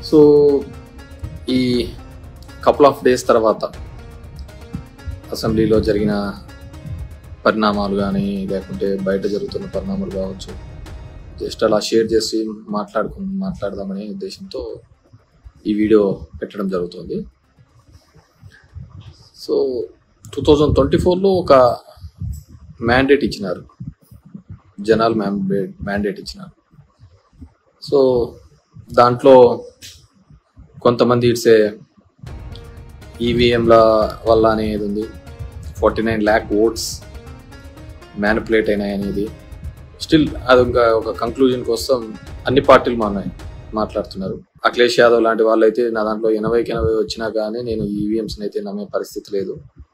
So ఈ couple of days తర్వాత అసెంబ్లీలో జరిగిన పరిణామాలు కానీ లేకుంటే బయట జరుగుతున్న పరిణామాలు కావచ్చు జస్ట్ అలా షేర్ చేసి మాట్లాడుకు మాట్లాడదామనే ఉద్దేశంతో ఈ వీడియో పెట్టడం జరుగుతుంది సో టూ థౌజండ్ ట్వంటీ ఫోర్లో ఒక మ్యాండేట్ ఇచ్చినారు జనాలు మ్యాండేట్ మ్యాండేట్ ఇచ్చినారు సో దాంట్లో కొంతమంది ఇట్సే ఈవీఎంల వల్ల అనేది ఉంది forty nine lakh votes manipulate అయినాయి అనేది స్టిల్ అది ఇంకా ఒక కంక్లూజన్ కోసం అన్ని పార్టీలు మా మాట్లాడుతున్నారు అఖిలేష్ యాదవ్ లాంటి వాళ్ళు అయితే నా దాంట్లో ఎనభైకి ఎనభై వచ్చినా కానీ నేను ఈవీఎంస్ అయితే నమ్మే పరిస్థితి లేదు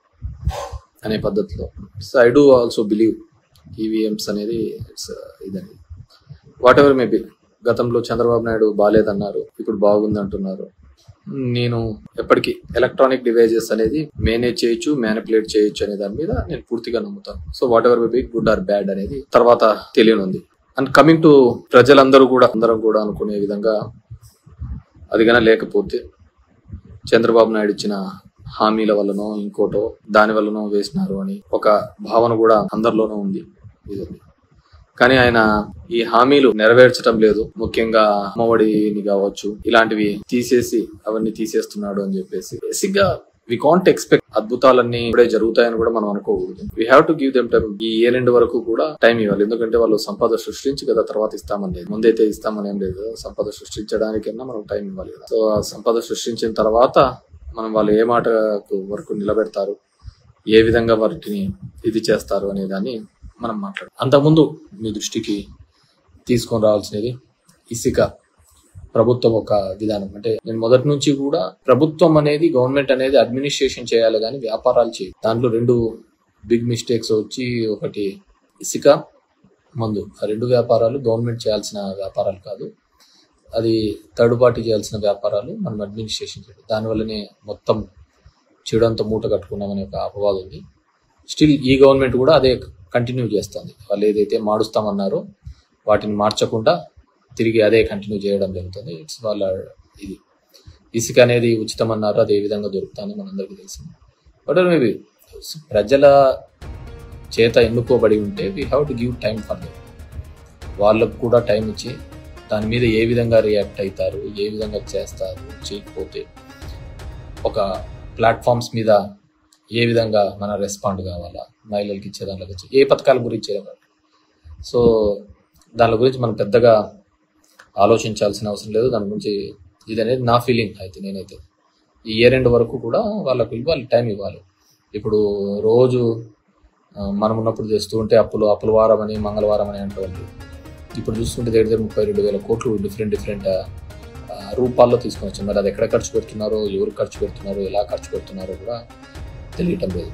అనే పద్ధతిలో so I do also believe EVMs అనేది ఇట్స్ ఇదని వాట్ ఎవర్ మేబీ గతంలో చంద్రబాబు నాయుడు బాగాలేదన్నారు ఇప్పుడు బాగుంది అంటున్నారు నేను ఎప్పటికీ ఎలక్ట్రానిక్ డివైజెస్ అనేది మేనేజ్ చేయొచ్చు మ్యానిపులేట్ చేయొచ్చు అనే దాని మీద నేను పూర్తిగా నమ్ముతాను so whatever be good or bad అనేది తర్వాత తెలియనుంది అండ్ కమింగ్ టు ప్రజలందరూ కూడా అందరం కూడా అనుకునే విధంగా అది గన లేకపోతే చంద్రబాబు నాయుడు ఇచ్చిన హామీల వల్లనో ఇంకోటో దాని వల్లనో వేసినారు అని ఒక భావన కూడా అందరిలోనూ ఉంది ఇది కానీ ఆయన ఈ హామీలు నెరవేర్చడం లేదు ముఖ్యంగా అమ్మఒడిని కావచ్చు ఇలాంటివి తీసేసి అవన్నీ తీసేస్తున్నాడు అని చెప్పేసి బేసిక్ గా వి కాంట్ ఎక్స్పెక్ట్ అద్భుతాలన్నీ ఇప్పుడే జరుగుతాయని కూడా మనం అనుకోకూడదు we have to give them time ఈ ఇయర్ ఎండ్ వరకు కూడా టైం ఇవ్వాలి ఎందుకంటే వాళ్ళు సంపద సృష్టించి కదా తర్వాత ఇస్తామని లేదు ముందైతే ఇస్తామని ఏం లేదు కదా సంపద సృష్టించడానికైనా మనం టైం ఇవ్వాలి కదా సో ఆ సంపద సృష్టించిన తర్వాత మనం వాళ్ళు ఏ మాటకు వరకు నిలబెడతారు ఏ విధంగా వాటిని ఇది చేస్తారు అనే దాన్ని మనం మాట్లాడు అంతకుముందు మీ దృష్టికి తీసుకొని రావాల్సినది ఇసుక ప్రభుత్వం ఒక విధానం అంటే నేను మొదటి నుంచి కూడా ప్రభుత్వం అనేది గవర్నమెంట్ అనేది అడ్మినిస్ట్రేషన్ చేయాలి కానీ వ్యాపారాలు చేయాలి దాంట్లో రెండు బిగ్ మిస్టేక్స్ వచ్చి ఒకటి ఇసుక మందు ఆ రెండు వ్యాపారాలు గవర్నమెంట్ చేయాల్సిన వ్యాపారాలు కాదు అది థర్డ్ పార్టీ చేయాల్సిన వ్యాపారాలు మనం అడ్మినిస్ట్రేషన్ చేయాలి దానివల్లనే మొత్తం చెడంతా మూట కట్టుకున్నామనే ఒక అపవాదం ఉంది స్టిల్ ఈ గవర్నమెంట్ కూడా అదే కంటిన్యూ చేస్తుంది వాళ్ళు ఏదైతే మారుస్తామన్నారో వాటిని మార్చకుండా తిరిగి అదే కంటిన్యూ చేయడం జరుగుతుంది ఇట్స్ వాళ్ళ ఇది ఇసుక అనేది ఉచితం అన్నారు అది ఏ విధంగా దొరుకుతుందని మనందరికీ తెలిసింది బట్ మేబీ ప్రజల చేత ఎన్నుకోబడి ఉంటే we have to give time for them వాళ్ళకు కూడా టైం ఇచ్చి దాని మీద ఏ విధంగా రియాక్ట్ అవుతారు ఏ విధంగా చేస్తారు చేయకపోతే ఒక ప్లాట్ఫామ్స్ మీద ఏ విధంగా మన రెస్పాండ్ కావాలా మహిళలకి ఇచ్చే దాంట్లో వచ్చి ఏ పథకాల గురించి ఏమన్నా. సో దాని గురించి మనం పెద్దగా ఆలోచించాల్సిన అవసరం లేదు దాని గురించి ఇది అనేది నా ఫీలింగ్ అయితే నేనైతే ఈ ఇయర్ ఎండ్ వరకు కూడా వాళ్ళకు ఇవ్వాలి టైం ఇవ్వాలి ఇప్పుడు రోజు ఆ, మనం ఉన్నప్పుడు చేస్తూ ఉంటే అప్పులు అప్పుల వారం అని మంగళవారం అని అంటుంది ఇప్పుడు చూస్తుంటే దగ్గర దగ్గర ముప్పై రెండు వేల కోట్లు డిఫరెంట్ డిఫరెంట్ రూపాల్లో తీసుకొని వచ్చారు మరి అది ఎక్కడ ఖర్చు పెడుతున్నారో ఎవరు ఖర్చు పెడుతున్నారో ఎలా ఖర్చు పెడుతున్నారో కూడా తెలియటం లేదు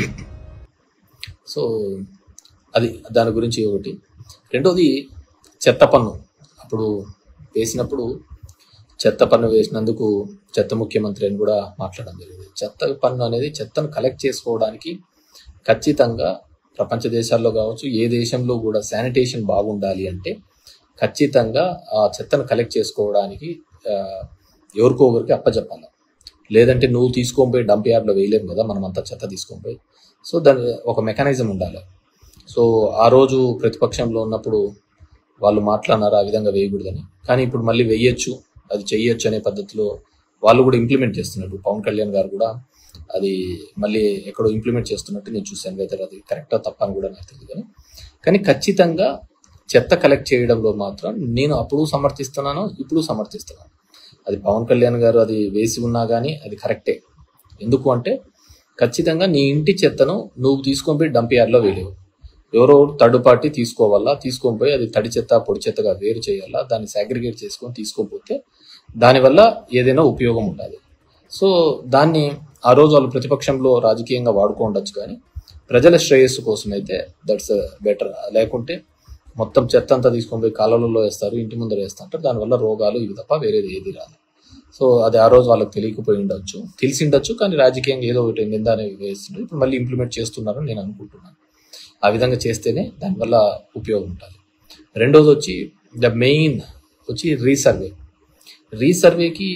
సో అది దాని గురించి ఒకటి రెండోది చెత్త పన్ను అప్పుడు వేసినప్పుడు చెత్త పన్ను వేసినందుకు చెత్త ముఖ్యమంత్రి అని కూడా మాట్లాడడం జరిగింది చెత్త పన్ను అనేది చెత్తను కలెక్ట్ చేసుకోవడానికి ఖచ్చితంగా ప్రపంచ దేశాల్లో కావచ్చు ఏ దేశంలో కూడా శానిటేషన్ బాగుండాలి అంటే ఖచ్చితంగా ఆ చెత్తను కలెక్ట్ చేసుకోవడానికి ఆ, ఎవరికో ఒకరికి అప్పచెప్పాలి లేదంటే నువ్వు తీసుకొని పోయి డంప్ యార్డ్లో వేయలేము కదా మనం అంతా చెత్త తీసుకొని పోయి సో దాని ఒక మెకానిజం ఉండాలి సో ఆ రోజు ప్రతిపక్షంలో ఉన్నప్పుడు వాళ్ళు మాట్లాడినారు ఆ విధంగా వేయకూడదని కానీ ఇప్పుడు మళ్ళీ వేయొచ్చు అది చెయ్యొచ్చు అనే పద్ధతిలో వాళ్ళు కూడా ఇంప్లిమెంట్ చేస్తున్నారు పవన్ కళ్యాణ్ గారు కూడా అది మళ్ళీ ఎక్కడో ఇంప్లిమెంట్ చేస్తున్నట్టు నేను చూశాను వెదర్ అది కరెక్టా తప్ప అని కూడా నాకు తెలియదు కానీ కానీ ఖచ్చితంగా చెత్త కలెక్ట్ చేయడంలో మాత్రం నేను అప్పుడు సమర్థిస్తున్నాను ఇప్పుడు సమర్థిస్తున్నాను అది పవన్ కళ్యాణ్ గారు అది వేసి ఉన్నా కానీ అది కరెక్టే ఎందుకు అంటే ఖచ్చితంగా నీ ఇంటి చెత్తను నువ్వు తీసుకొని పోయి డంప్ యార్డ్లో వేయలేవు ఎవరో థర్డ్ పార్టీ తీసుకోవాలా తీసుకొని పోయి అది తడి చెత్త పొడి చెత్తగా వేరు చేయాలా దాన్ని సాగ్రిగేట్ చేసుకొని తీసుకోకపోతే దానివల్ల ఏదైనా ఉపయోగం ఉండాలి సో దాన్ని ఆ రోజు వాళ్ళు ప్రతిపక్షంలో రాజకీయంగా వాడుకోండొచ్చు కానీ ప్రజల శ్రేయస్సు కోసం అయితే దట్స్ బెటర్ లేకుంటే మొత్తం చెత్త అంతా తీసుకొని పోయి కాలువలలో వేస్తారు ఇంటి ముందర వేస్తుంటారు దానివల్ల రోగాలు ఇవి తప్ప వేరేది ఏది రాదు సో అది ఆ రోజు వాళ్ళకి తెలియకపోయి ఉండొచ్చు తెలిసి ఉండొచ్చు కానీ రాజకీయంగా ఏదో ఒకటి నింద అనేవి వేస్తుండ్రు ఇప్పుడు మళ్ళీ ఇంప్లిమెంట్ చేస్తున్నారని నేను అనుకుంటున్నాను ఆ విధంగా చేస్తేనే దానివల్ల ఉపయోగం ఉంటుంది రెండోది వచ్చి ద మెయిన్ వచ్చి రీసర్వే రీసర్వేకి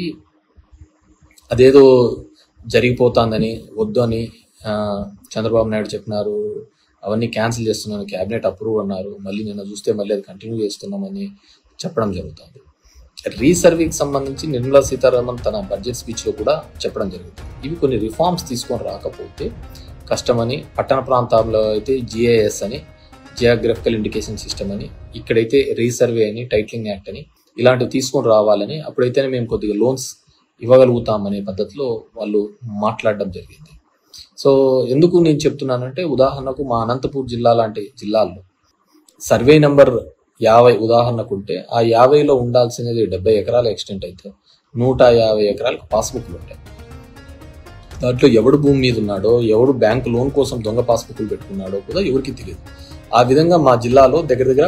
అదేదో జరిగిపోతుందని వద్దు అని ఆ, చంద్రబాబు నాయుడు చెప్పినారు అవన్నీ క్యాన్సిల్ చేస్తున్నాను క్యాబినెట్ అప్రూవ్ అన్నారు మళ్ళీ నిన్న చూస్తే మళ్ళీ అది కంటిన్యూ చేస్తున్నామని చెప్పడం జరుగుతుంది రీసర్వేకి సంబంధించి నిర్మలా సీతారామన్ తన బడ్జెట్ స్పీచ్లో కూడా చెప్పడం జరుగుతుంది ఇవి కొన్ని రిఫార్మ్స్ తీసుకొని రాకపోతే కష్టమని పట్టణ ప్రాంతాల్లో అయితే జిఐఎస్ అని జియోగ్రఫికల్ ఇండికేషన్ సిస్టమ్ అని ఇక్కడైతే రీసర్వే అని టైటిలింగ్ యాక్ట్ అని ఇలాంటివి తీసుకొని రావాలని అప్పుడైతేనే మేము కొద్దిగా లోన్స్ ఇవ్వగలుగుతాం అనే పద్ధతిలో వాళ్ళు మాట్లాడడం జరిగింది సో ఎందుకు నేను చెప్తున్నానంటే ఉదాహరణకు మా అనంతపూర్ జిల్లా లాంటి జిల్లాల్లో సర్వే నెంబర్ యాభై ఉదాహరణకు ఉంటే ఆ యాభైలో ఉండాల్సినది డెబ్బై ఎకరాల ఎక్స్టెంట్ అయితే నూట యాభై ఎకరాలకు పాస్బుక్లు ఉంటాయి దాంట్లో ఎవడు భూమి మీద ఉన్నాడో ఎవడు బ్యాంక్ లోన్ కోసం దొంగ పాస్బుక్లు పెట్టుకున్నాడో కూడా ఎవరికి తెలియదు ఆ విధంగా మా జిల్లాలో దగ్గర దగ్గర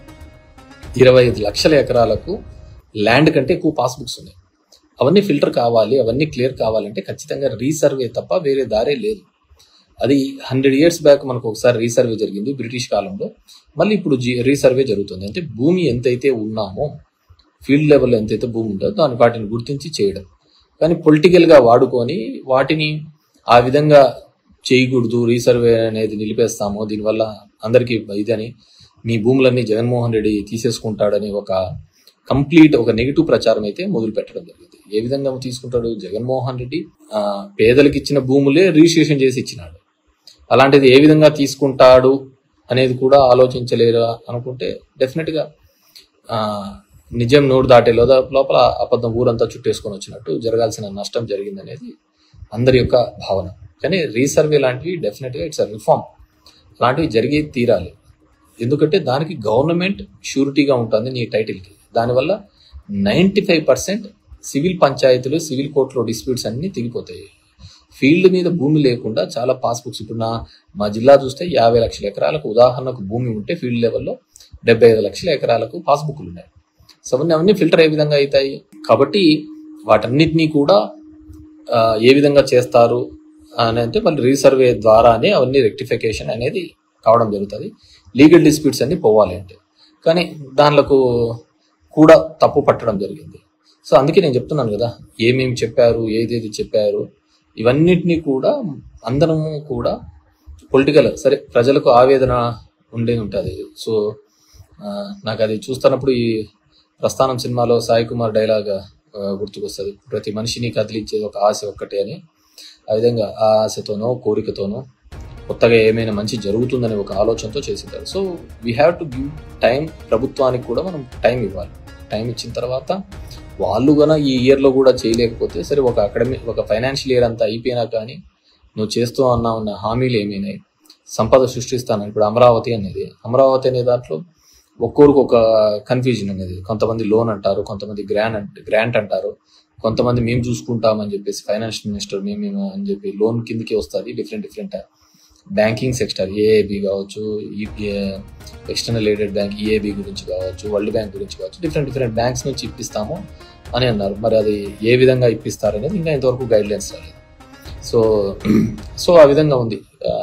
ఇరవై ఐదు లక్షల ఎకరాలకు ల్యాండ్ కంటే ఎక్కువ పాస్బుక్స్ ఉన్నాయి అవన్నీ ఫిల్టర్ కావాలి అవన్నీ క్లియర్ కావాలంటే ఖచ్చితంగా రీసర్వే తప్ప వేరే దారే లేదు అది హండ్రెడ్ ఇయర్స్ బ్యాక్ మనకు ఒకసారి రీసర్వే జరిగింది బ్రిటిష్ కాలంలో మళ్ళీ ఇప్పుడు జీ రీసర్వే జరుగుతుంది అంటే భూమి ఎంతైతే ఉన్నామో ఫీల్డ్ లెవెల్లో ఎంతైతే భూమి ఉందో దాని వాటిని గుర్తించి చేయడం కానీ పొలిటికల్గా వాడుకొని వాటిని ఆ విధంగా చేయకూడదు రీసర్వే అనేది నిలిపేస్తాము దీనివల్ల అందరికీ ఇదని మీ భూములన్నీ జగన్మోహన్ రెడ్డి తీసేసుకుంటాడని ఒక కంప్లీట్ ఒక నెగిటివ్ ప్రచారం అయితే మొదలు పెట్టడం జరిగింది ఏ విధంగా తీసుకుంటాడు జగన్మోహన్ రెడ్డి ఆ, పేదలకు ఇచ్చిన భూములే రిజిస్ట్రేషన్ చేసి ఇచ్చినాడు అలాంటిది ఏ విధంగా తీసుకుంటాడు అనేది కూడా ఆలోచించలేరు అనుకుంటే డెఫినెట్ గా ఆ, నిజం నోరు దాటే లోద లోపల అబద్ధం ఊరంతా చుట్టేసుకొని వచ్చినట్టు జరగాల్సిన నష్టం జరిగింది అనేది అందరి యొక్క భావన కానీ రీసర్వే లాంటివి డెఫినెట్ గా ఇట్స్ రిఫార్మ్ అలాంటివి జరిగి తీరాలి ఎందుకంటే దానికి గవర్నమెంట్ షూరిటీగా ఉంటుంది నీ టైటిల్కి దానివల్ల నైంటీ ఫైవ్ పర్సెంట్ సివిల్ పంచాయతీలు సివిల్ కోర్టులో డిస్ప్యూట్స్ అన్ని తెగిపోతాయి ఫీల్డ్ మీద భూమి లేకుండా చాలా పాస్బుక్స్ ఇప్పుడు నా మా జిల్లా చూస్తే యాభై లక్షల ఎకరాలకు ఉదాహరణకు భూమి ఉంటే ఫీల్డ్ లెవెల్లో డెబ్బై ఐదు లక్షల ఎకరాలకు పాస్బుక్లు ఉన్నాయి సో అవన్నీ అవన్నీ ఫిల్టర్ ఏ విధంగా అవుతాయి కాబట్టి వాటన్నిటినీ కూడా ఆ, ఏ విధంగా చేస్తారు అని అంటే మళ్ళీ రీసర్వే ద్వారానే అవన్నీ రెక్టిఫికేషన్ అనేది కావడం జరుగుతుంది లీగల్ డిస్ప్యూట్స్ అన్ని పోవాలి అంటే కానీ దానిలకు కూడా తప్పు పట్టడం జరిగింది సో అందుకే నేను చెప్తున్నాను కదా ఏమేమి చెప్పారు ఏదేది చెప్పారు ఇవన్నిటినీ కూడా అందరము కూడా పొలిటికల్ సరే ప్రజలకు ఆవేదన ఉండే ఉంటుంది సో ఆ, నాకు అది చూస్తున్నప్పుడు ఈ ప్రస్థానం సినిమాలో సాయి కుమార్ డైలాగ్ ఆ, గుర్తుకొస్తుంది ప్రతి మనిషిని కదిలించేది ఒక ఆశ ఒక్కటే అని ఆ విధంగా ఆ ఆశతోనో కోరికతోనో కొత్తగా ఏమైనా మంచి జరుగుతుందనే ఒక ఆలోచనతో చేసింటారు so we have to give time ప్రభుత్వానికి కూడా మనం టైం ఇవ్వాలి టైం ఇచ్చిన తర్వాత వాళ్ళు గన ఈ ఇయర్లో కూడా చేయలేకపోతే సరే ఒక అకాడమిక్ ఒక ఫైనాన్షియల్ ఇయర్ అంతా అయిపోయినా కానీ నువ్వు చేస్తూ అన్నా ఉన్న హామీలు ఏమైనాయి సంపద సృష్టిస్తాను ఇప్పుడు అమరావతి అనేది అమరావతి అనే దాంట్లో ఒక్కొరికి ఒక కన్ఫ్యూజన్ అనేది కొంతమంది లోన్ అంటారు కొంతమంది గ్రాంట్ అంట గ్రాంట్ అంటారు కొంతమంది మేము చూసుకుంటామని చెప్పేసి ఫైనాన్స్ మినిస్టర్ మేము మేము అని చెప్పి లోన్ కిందకి వస్తుంది different different banking sector AAB కావచ్చు ఎక్స్టర్నల్ ఎయిడెడ్ బ్యాంక్ ఈఏబి గురించి కావచ్చు వరల్డ్ బ్యాంక్ గురించి కావచ్చు డిఫరెంట్ డిఫరెంట్ బ్యాంక్స్ నుంచి ఇప్పిస్తాము అని అన్నారు మరి అది ఏ విధంగా ఇప్పిస్తారు అనేది ఇంకా ఇంతవరకు గైడ్ లైన్స్ రాలేదు సో సో ఆ విధంగా ఉంది ఆ,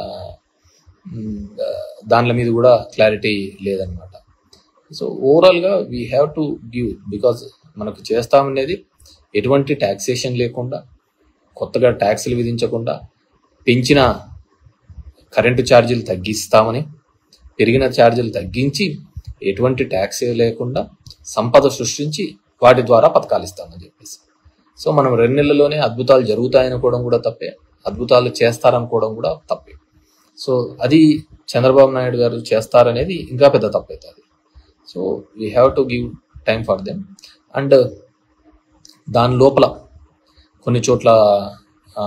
మ్, ఆ, దానిల మీద కూడా క్లారిటీ లేదనమాట సో ఓవరాల్గా we have to give because మనకు చేస్తామనేది ఎటువంటి ట్యాక్సేషన్ లేకుండా కొత్తగా ట్యాక్సులు విధించకుండా పెంచిన కరెంటు ఛార్జీలు తగ్గిస్తామని పెరిగిన ఛార్జీలు తగ్గించి ఎటువంటి ట్యాక్స్ లేకుండా సంపద సృష్టించి వాటి ద్వారా పథకాలు ఇస్తామని చెప్పేసి సో మనం రెండు నెలల్లోనే అద్భుతాలు జరుగుతాయనుకోవడం కూడా తప్పే అద్భుతాలు చేస్తారనుకోవడం కూడా తప్పే సో అది చంద్రబాబు నాయుడు గారు చేస్తారనేది ఇంకా పెద్ద తప్పు అవుతుంది so we have to give time for them and దాని లోపల కొన్ని చోట్ల ఆ,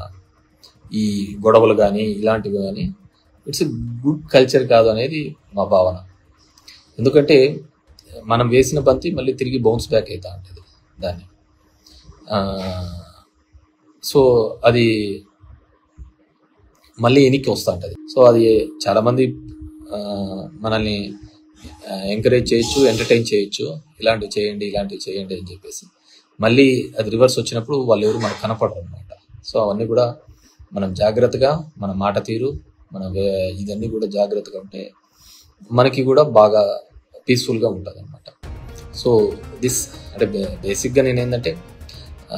ఈ గొడవలు కానీ ఇలాంటివి కానీ ఇట్స్ గుడ్ కల్చర్ కాదు అనేది మా భావన ఎందుకంటే మనం వేసిన బంతి మళ్ళీ తిరిగి బౌన్స్ బ్యాక్ అవుతా ఉంటుంది దాన్ని ఆ, సో అది మళ్ళీ ఎనికి వస్తూ ఉంటుంది సో అది చాలామంది ఆ, మనల్ని ఎంకరేజ్ చేయొచ్చు ఎంటర్టైన్ చేయొచ్చు ఇలాంటివి చేయండి ఇలాంటివి చేయండి అని చెప్పేసి మళ్ళీ అది రివర్స్ వచ్చినప్పుడు వాళ్ళు ఎవరు మనకు కనపడరు అనమాట సో అవన్నీ కూడా మనం జాగ్రత్తగా మన మాట తీరు మన వే- ఇదన్నీ కూడా జాగ్రత్తగా ఉంటే మనకి కూడా బాగా పీస్ఫుల్గా ఉంటుంది అనమాట సో దిస్ అంటే బే- బేసిక్గా నేను ఏంటంటే ఆ,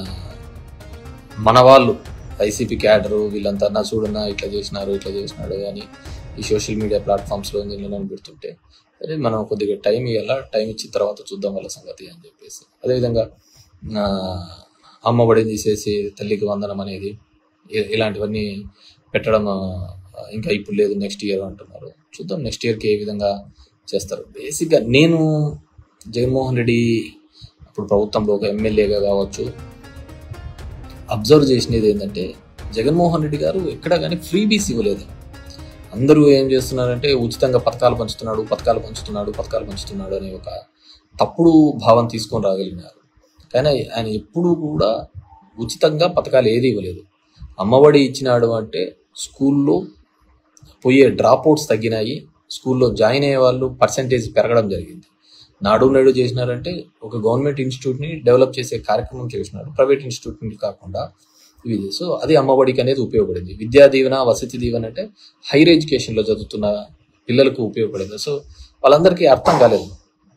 మన వాళ్ళు వైసీపీ క్యాడరు వీళ్ళంతా నా చూడన్నా ఇట్లా చేసినారు ఇట్లా చేసినాడు అని ఈ సోషల్ మీడియా ప్లాట్ఫామ్స్లో నిన్న పెడుతుంటే సరే మనం కొద్దిగా టైం ఇవ్వాలా టైం ఇచ్చిన తర్వాత చూద్దాం వాళ్ళ సంగతి అని చెప్పేసి అదేవిధంగా ఆ, అమ్మఒడి తీసేసి తల్లికి వందనం అనేది ఇ- ఇలాంటివన్నీ పెట్టడం ఆ, ఇంకా ఇప్పుడు లేదు నెక్స్ట్ ఇయర్ అంటున్నారు చూద్దాం నెక్స్ట్ ఇయర్కి ఏ విధంగా చేస్తారు బేసిక్గా నేను జగన్మోహన్ రెడ్డి ఇప్పుడు ప్రభుత్వంలో ఒక ఎమ్మెల్యేగా కావచ్చు అబ్జర్వ్ చేసినది ఏంటంటే జగన్మోహన్ రెడ్డి గారు ఎక్కడ కానీ ఫ్రీ బీస్ ఇవ్వలేదు అందరూ ఏం చేస్తున్నారంటే ఉచితంగా పథకాలు పంచుతున్నాడు పథకాలు పంచుతున్నాడు పథకాలు పంచుతున్నాడు అనే ఒక తప్పుడు భావం తీసుకొని రాగలిగినారు కానీ ఆయన ఎప్పుడూ కూడా ఉచితంగా పథకాలు ఏది ఇవ్వలేదు అమ్మఒడి ఇచ్చినాడు అంటే స్కూల్లో పోయే డ్రాప్ అవుట్స్ తగ్గినాయి స్కూల్లో జాయిన్ అయ్యే వాళ్ళు పర్సంటేజ్ పెరగడం జరిగింది నాడు నేడు చేసినారంటే ఒక గవర్నమెంట్ ఇన్స్టిట్యూట్ని డెవలప్ చేసే కార్యక్రమం చేసినారు ప్రైవేట్ ఇన్స్టిట్యూట్ నుంచి కాకుండా ఇది సో అది అమ్మఒడికి అనేది ఉపయోగపడింది విద్యా దీవెన వసతి దీవెన అంటే హైయర్ ఎడ్యుకేషన్లో చదువుతున్న పిల్లలకు ఉపయోగపడింది సో వాళ్ళందరికీ అర్థం కాలేదు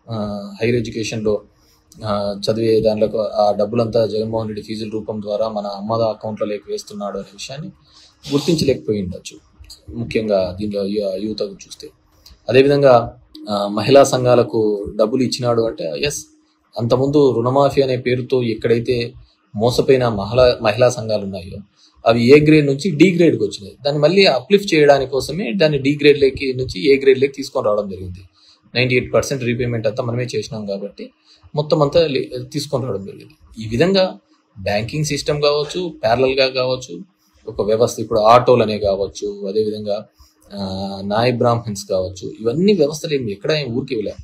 హైయర్ ఎడ్యుకేషన్లో ఆ, చదివే దానిలో ఆ డబ్బులంతా జగన్మోహన్ రెడ్డి ఫీజుల రూపం ద్వారా మన అమ్మ అకౌంట్లో లేక వేస్తున్నాడు అనే విషయాన్ని గుర్తించలేకపోయి ఉండొచ్చు ముఖ్యంగా దీనిలో యు- యువతకు చూస్తే అదేవిధంగా ఆ, మహిళా సంఘాలకు డబ్బులు ఇచ్చినాడు అంటే ఎస్ అంతకుముందు రుణమాఫీ అనే పేరుతో ఎక్కడైతే మోసపోయిన మహిళా మహిళా సంఘాలు ఉన్నాయో అవి ఏ గ్రేడ్ నుంచి డి గ్రేడ్కి వచ్చినాయి దాన్ని మళ్ళీ అప్లిఫ్ట్ చేయడానికి కోసమే దాన్ని డి గ్రేడ్ లేకి నుంచి ఏ గ్రేడ్ లేకి తీసుకొని రావడం జరిగింది నైంటీ ఎయిట్ పర్సెంట్ రీపేమెంట్ అంతా మనమే చేసినాం కాబట్టి మొత్తం అంతా లే- తీసుకొని రావడం జరిగింది ఈ విధంగా బ్యాంకింగ్ సిస్టమ్ కావచ్చు parallel గా కావచ్చు ఒక వ్యవస్థ ఇప్పుడు ఆటోలు అనే కావచ్చు అదేవిధంగా ఆ, నాయ్ బ్రాహ్మణ్స్ కావచ్చు ఇవన్నీ వ్యవస్థలు ఏమి ఎక్కడ ఏం ఊరికి వెళ్ళారు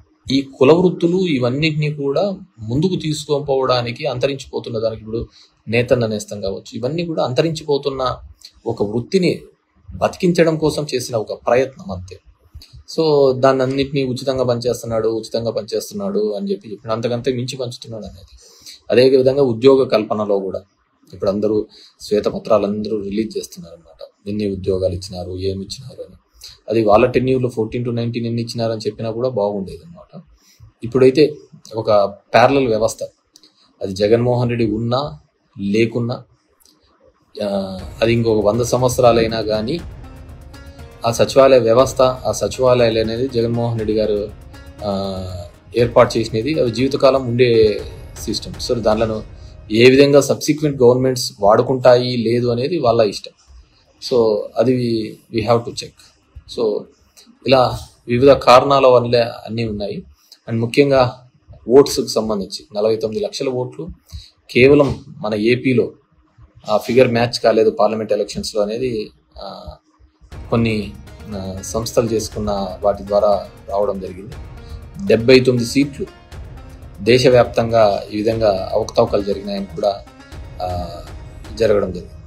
ఈ కుల వృత్తులు ఇవన్నిటిని కూడా ముందుకు తీసుకొని అంతరించిపోతున్న దానికి ఇప్పుడు నేతన్న నేస్తం కావచ్చు ఇవన్నీ కూడా అంతరించిపోతున్న ఒక వృత్తిని బతికించడం కోసం చేసిన ఒక ప్రయత్నం అంతే సో దాన్ని అన్నింటినీ ఉచితంగా పనిచేస్తున్నాడు ఉచితంగా పనిచేస్తున్నాడు అని చెప్పి చెప్పిన అంతకంతే మించి పంచుతున్నాడు అనేది అదే విధంగా ఉద్యోగ కల్పనలో కూడా ఇప్పుడు అందరూ శ్వేతపత్రాలు అందరూ రిలీజ్ చేస్తున్నారు అనమాట ఎన్ని ఉద్యోగాలు ఇచ్చినారు ఏమి ఇచ్చినారు అని అది వాళ్ళ టెన్యూలో ఫోర్టీన్ టు నైన్టీన్ ఎన్ని ఇచ్చినారని చెప్పినా కూడా బాగుండేది అనమాట ఇప్పుడైతే ఒక ప్యారలల్ వ్యవస్థ అది జగన్మోహన్ రెడ్డి ఉన్నా లేకున్నా ఆ, అది ఇంకొక వంద సంవత్సరాలైనా కానీ ఆ సచివాలయ వ్యవస్థ ఆ సచివాలయాలు అనేది జగన్మోహన్ రెడ్డి గారు ఆ, ఏర్పాటు చేసినది అవి జీవితకాలం ఉండే సిస్టమ్ సో దానిలో ఏ విధంగా సబ్సిక్వెంట్ గవర్నమెంట్స్ వాడుకుంటాయి లేదు అనేది వాళ్ళ ఇష్టం సో అది we have to check so ఇలా వివిధ కారణాల వల్ల అన్నీ ఉన్నాయి అండ్ ముఖ్యంగా ఓట్స్కి సంబంధించి నలభై తొమ్మిది లక్షల ఓట్లు కేవలం మన ఏపీలో ఆ ఫిగర్ మ్యాచ్ కాలేదు పార్లమెంట్ ఎలక్షన్స్లో అనేది ఆ, కొన్ని ఆ, సంస్థలు చేసుకున్న వాటి ద్వారా రావడం జరిగింది డెబ్బై తొమ్మిది సీట్లు దేశవ్యాప్తంగా ఈ విధంగా అవకతవకలు జరిగినాయని కూడా ఆ, జరగడం జరిగింది